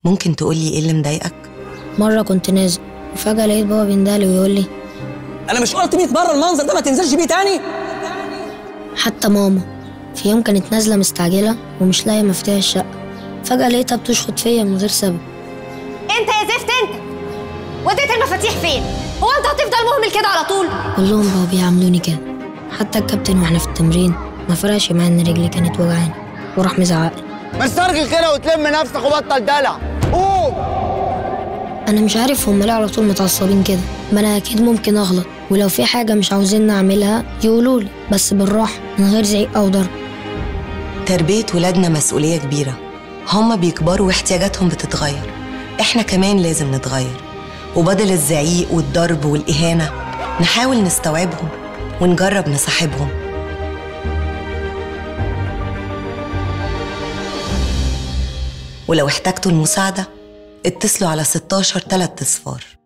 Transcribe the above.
ممكن تقولي ايه اللي مضايقك مرة كنت نازل وفجأة لقيت بابا بيندهلي ويقول لي انا مش قلت 100 مره المنظر ده ما تنزلش بيه تاني حتى ماما في يوم كانت نازلة مستعجلة ومش لاقية مفتاح الشقة فجأة لقيتها بتشخط فيا من غير سبب انت يا زفت انت وديت المفاتيح فين هو انت هتفضل مهمل كده على طول كلهم بقوا بيعاملوني كده حتى الكابتن واحنا في التمرين ما فرقش معايا ان رجلي كانت وجعاني وراح مزعقلي ما استرجل كده وتلم نفسك وبطل دلع قوم انا مش عارف هم ليه على طول متعصبين كده ما انا اكيد ممكن اغلط ولو في حاجة مش عاوزين نعملها يقولولي بس بالراحة من غير زعيق او ضرب تربية ولادنا مسؤولية كبيرة هما بيكبروا واحتياجاتهم بتتغير احنا كمان لازم نتغير وبدل الزعيق والضرب والإهانة نحاول نستوعبهم ونجرب نصاحبهم ولو احتجتوا المساعدة اتصلوا على 16 3 صفار